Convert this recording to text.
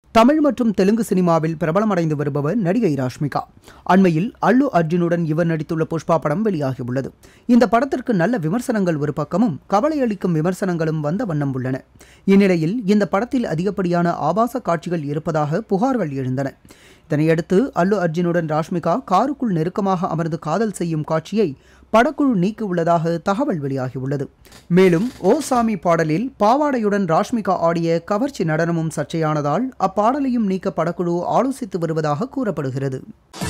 தமிழ் மற்றும் தெலுங்கு சினிமாவில் பிரபலமடைந்து வருபவர் நடிகை ராஷ்மிகா அண்மையில் அல்லு அர்ஜுனுடன் இவர் நடித்துள்ள புஷ்பா படம் வெளியாகியுள்ளது இந்த படத்திற்கு நல்ல விமர்சனங்கள் ஒரு பக்கமும் கவலையளிக்கும் விமர்சனங்களும் வந்த வண்ணம் உள்ளன இந்நிலையில் இந்த படத்தில் அதிகப்படியான ஆபாச காட்சிகள் இருப்பதாக புகார்கள் எழுந்தன இதனையடுத்து அல்லு அர்ஜுனுடன் ராஷ்மிகா காருக்குள் நெருக்கமாக அமர்ந்து காதல் செய்யும் காட்சியை படக்குழு நீக்கியுள்ளதாக தகவல் வெளியாகியுள்ளது மேலும் ஓ சாமி பாடலில் பாவாடையுடன் ராஷ்மிகா ஆடிய கவர்ச்சி நடனமும் சர்ச்சையானதால் அப்பாடலையும் நீக்க படக்குழு ஆலோசித்து வருவதாக கூறப்படுகிறது